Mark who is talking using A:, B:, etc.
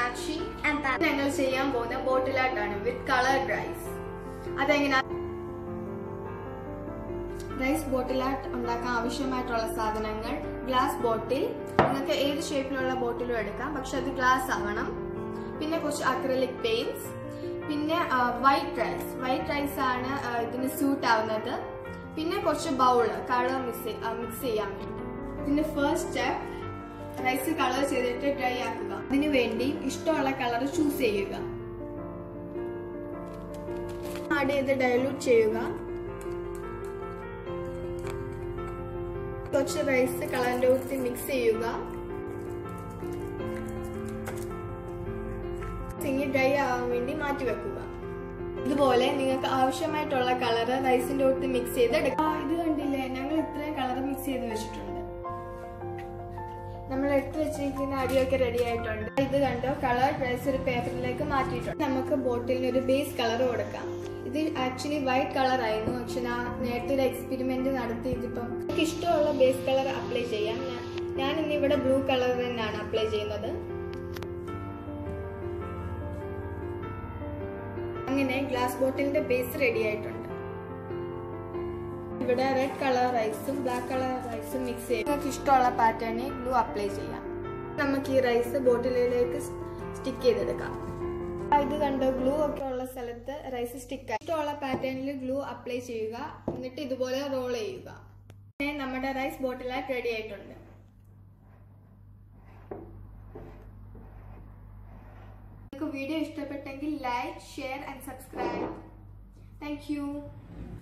A: Meenakshi
B: and Pam.
A: ഞങ്ങൾ ചെയ്യാൻ പോകുന്ന ബോട്ടിൽ ആർട്ടാണ് വിത്ത് കളർ റൈസ് അതെങ്ങനെ റൈസ് ബോട്ടിൽ ആർട്ട് ഉണ്ടാക്കാൻ ആവശ്യമായിട്ടുള്ള സാധനങ്ങൾ ഗ്ലാസ് ബോട്ടിൽ നിങ്ങൾക്ക് ഏത് ഷേപ്പിലുള്ള ബോട്ടിലും എടുക്കാം പക്ഷെ അത് ഗ്ലാസ് ആവണം പിന്നെ കുറച്ച് അക്രലിക് പെയിന്റ്സ് പിന്നെ വൈറ്റ് റൈസ് വൈറ്റ് റൈസ് ആണ് ആ, ഇതിന് സ്യൂട്ട് ആവുന്നത് പിന്നെ കുറച്ച് ബൗള് കളർ മിക്സ് മിക്സ് ചെയ്യാൻ വേണ്ടി പിന്നെ ഫസ്റ്റ് സ്റ്റെപ്പ് റൈസ് കളർ ചെയ്തിട്ട് ഡ്രൈ ആക്കുക അതിനു വേണ്ടി ഇഷ്ടമുള്ള കളർ ചൂസ് ചെയ്യുക ആഡ് ചെയ്ത് ഡയലൂട്ട് ചെയ്യുക കുറച്ച് റൈസ് കളറിന്റെ കൂട്ടി മിക്സ് ചെയ്യുക ഇനി ഡ്രൈ ആവാൻ വേണ്ടി മാറ്റി വെക്കുക ഇതുപോലെ നിങ്ങൾക്ക് ആവശ്യമായിട്ടുള്ള കളർ റൈസിന്റെ കൂട്ടി മിക്സ് ചെയ്ത് എടുക്കുക ആ, ഇത് കണ്ടില്ലേ ഞങ്ങൾ ഇത്രയും കളർ മിക്സ് ചെയ്ത് വെച്ചിട്ടുണ്ട് നമ്മൾ എടുത്തു വെച്ചിരിക്കുന്ന അടിയൊക്കെ റെഡി ആയിട്ടുണ്ട് ഇത് കണ്ടോ കളർ റൈസ് ഒരു പേപ്പറിലേക്ക് മാറ്റിയിട്ടുണ്ട് നമുക്ക് ബോട്ടിലിന് ഒരു ബേസ് കളർ കൊടുക്കാം ഇത് ആക്ച്വലി വൈറ്റ് കളർ ആയിരുന്നു പക്ഷെ ഞാൻ നേരത്തെ ഒരു എക്സ്പെരിമെന്റ് നടത്തി ഇതിപ്പം എനിക്ക് ഇഷ്ടമുള്ള ബേസ് കളർ അപ്ലൈ ചെയ്യാം ഞാൻ ഞാൻ ഇന്ന് ഇവിടെ ബ്ലൂ കളർ തന്നെയാണ് അപ്ലൈ ചെയ്യുന്നത് അങ്ങനെ ഗ്ലാസ് ബോട്ടിലിന്റെ ബേസ് റെഡി ആയിട്ടുണ്ട് ഇവിടെ റെഡ് കളർ റൈസും ബ്ലാക്ക് കളർ റൈസും മിക്സ് ചെയ്ത് നിങ്ങൾക്ക് ഇഷ്ടമുള്ള പാറ്റേണിൽ ഗ്ലൂ അപ്ലൈ ചെയ്യാം നമുക്ക് ഈ റൈസ് ബോട്ടിലിലേക്ക് സ്റ്റിക്ക് ചെയ്തെടുക്കാം ആ, ഇത് കണ്ടോ ഗ്ലൂ ഒക്കെ ഉള്ള സ്ഥലത്ത് റൈസ് സ്റ്റിക്ക് ഇഷ്ടമുള്ള പാറ്റേണിൽ ഗ്ലൂ അപ്ലൈ ചെയ്യുക എന്നിട്ട് ഇതുപോലെ റോൾ ചെയ്യുക അങ്ങനെ നമ്മുടെ റൈസ് ബോട്ടിലായിട്ട് റെഡി ആയിട്ടുണ്ട് നിങ്ങൾക്ക് വീഡിയോ ഇഷ്ടപ്പെട്ടെങ്കിൽ like share and subscribe thank U